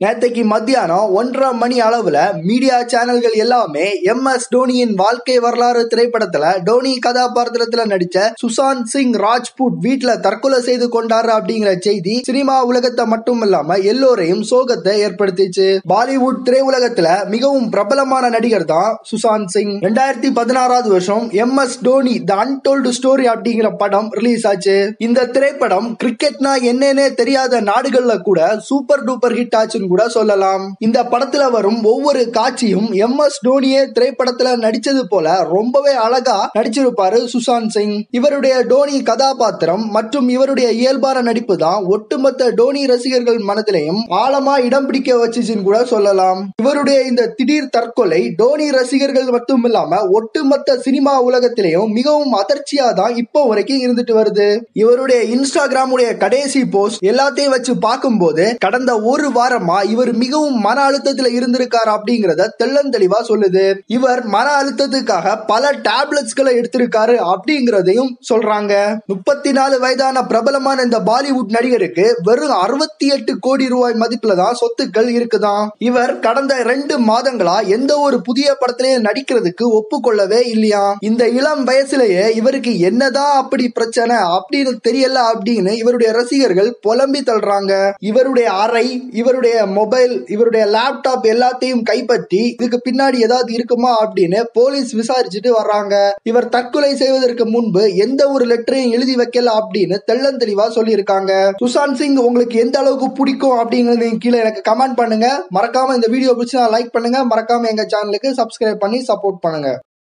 நேத்தைக்கு மத்தியானம் ஒன்றரை மணி அளவுல மீடியா சேனல்கள் எல்லாமே எம் எஸ் டோனியின் வாழ்க்கை வரலாறு திரைப்படத்துல டோனி கதாபாத்திரத்துல நடிச்ச சுசாந்த் சிங் ராஜ்பூட் வீட்டுல தற்கொலை செய்து கொண்டாரு அப்படிங்கிற செய்தி சினிமா உலகத்தை மட்டும் இல்லாம எல்லோரையும் சோகத்தை ஏற்படுத்திச்சு பாலிவுட் திரையுலகத்துல மிகவும் பிரபலமான நடிகர் தான் சுசாந்த் சிங் ரெண்டாயிரத்தி பதினாறாவது வருஷம் M S Dhoni the untold story அப்படிங்கிற படம் ரிலீஸ் ஆச்சு இந்த திரைப்படம் கிரிக்கெட்னா என்னன்னே தெரியாத நாடுகள்ல கூட சூப்பர் டூப்பர் ஹிட் ஆச்சுன்னு கூட சொல்லலாம் இந்த படத்துல வரும் ஒவ்வொரு காட்சியும் எம் எஸ் டோனியே திரைப்படத்துல நடிச்சது போல ரொம்பவே அழகா நடிச்சிருப்பாரு சுசாந்த் சிங் இவருடைய டோனி கதாபாத்திரம் மற்றும் இவருடைய இயல்பான நடிப்பு தான் ஒட்டுமொத்த டோனி ரசிகர்கள் மனதிலையும் ஆழமா இடம் பிடிக்க வச்சுச்சுன்னு கூட சொல்லலாம் இவருடைய இந்த திடீர் தற்கொலை டோனி ரசிகர்கள் மட்டும் இல்லாம ஒட்டுமொத்த சினிமா உலகத்திலையும் மிகவும் அதிர்ச்சியா தான் இப்போ வரைக்கும் இருந்துட்டு வருது இவருடைய இன்ஸ்டாகிராமுடைய கடைசி போஸ்ட் எல்லாத்தையும் வச்சு பார்க்கும்போது கடந்த ஒரு வாரமா இவர் மிகவும் மன அழுத்தத்துல இருந்திருக்காரு அப்படிங்கறத தெள்ளந்தெளிவா சொல்லுது இவர் மன அழுத்தத்துக்காக பல டேப்லெட்ஸ்களை எடுத்திருக்காரு அப்படிங்கறதையும் சொல்றாங்க முப்பத்தி நாலு வயதான பிரபலமான இந்த பாலிவுட் நடிகருக்கு வெறும் அறுபத்தி எட்டு கோடி ரூபாய் மதிப்புல தான் சொத்துக்கள் இருக்குதாம் இவர் கடந்த ரெண்டு மாதங்களா எந்த ஒரு புதிய படத்திலையும் நடிக்கிறதுக்கு ஒப்புக்கொள்ளவே இல்லையா இந்த இளம் வயசுலயே இவருக்கு என்னதான் அப்படி பிரச்சனை அப்படின்னு தெரியல அப்படின்னு இவருடைய ரசிகர்கள் புலம்பி தள்ளுறாங்க இவருடைய அறை இவருடைய மொபைல் இவருடைய லேப்டாப் எல்லாத்தையும் கைப்பற்றி இதுக்கு பின்னாடி ஏதாவது இருக்குமா அப்படின்னு போலீஸ் விசாரிச்சுட்டு வர்றாங்க இவர் தற்கொலை செய்வதற்கு முன்பு எந்த ஒரு லெட்டரையும் எழுதி வைக்கல அப்படின்னு தெள்ளந்தெளிவா சொல்லியிருக்காங்க சுசாந்த் சிங் உங்களுக்கு எந்த அளவுக்கு பிடிக்கும் அப்படிங்கறது கீழே எனக்கு கமெண்ட் பண்ணுங்க மறக்காம இந்த வீடியோ பிடிச்சா லைக் பண்ணுங்க மறக்காம எங்க சேனலுக்கு சப்ஸ்கிரைப் பண்ணி சப்போர்ட் பண்ணுங்க